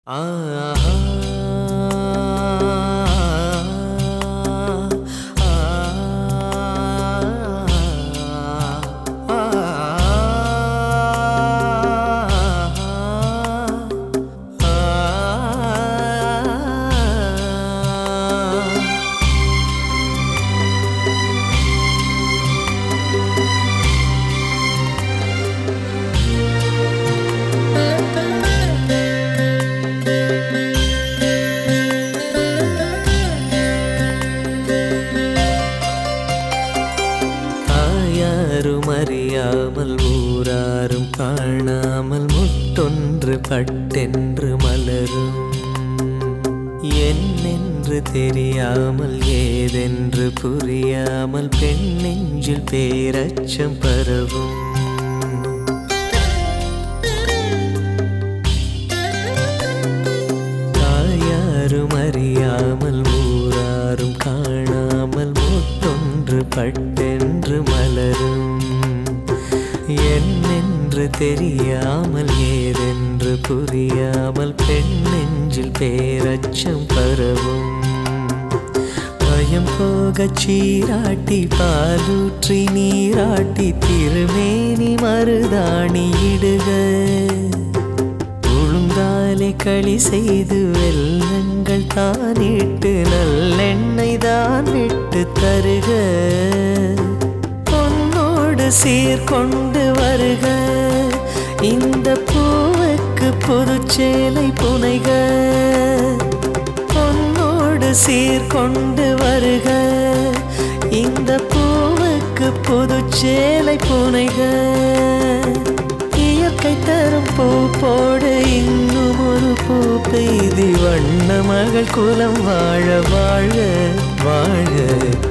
தாயாரும் அறியாமல் ஊராரும் காணாமல் முத்தொன்று பட்டென்று மலரும் என்னென்று தெரியாமல் ஏதென்று புரியாமல் பெண் நெஞ்சில் பேரச்சம் பரவும் தாயாரும் அறியாமல் ஊராரும் காணாமல் முத்தொன்று பட்டென்று மலரும் என்னென்று தெரியாமல் ஏதென்று புரியாமல் பெண் நெஞ்சில் பேரச்சம் பரவும் பயம் போகச் சீராட்டி பாலூற்றி நீராட்டி திருமேனி மருதாணி இடுக உளுந்தாலே களி செய்து வெள்ளங்கள் தானிட்டு நல்லெண்ணெய் தான் விட்டு தருக பொன்னோடு சீர்கொண்டு வருக இந்த பூவுக்கு புதுச்சேலை புனைக பொன்னோடு சீர்கொண்டு வருக இந்த பூவுக்கு புதுச்சேலை புனைக இயற்கை தரும் பூ போடு இன்னும் ஒரு பூ பெய்தி வண்ண மகள் குலம் வாழ வாழ வாழ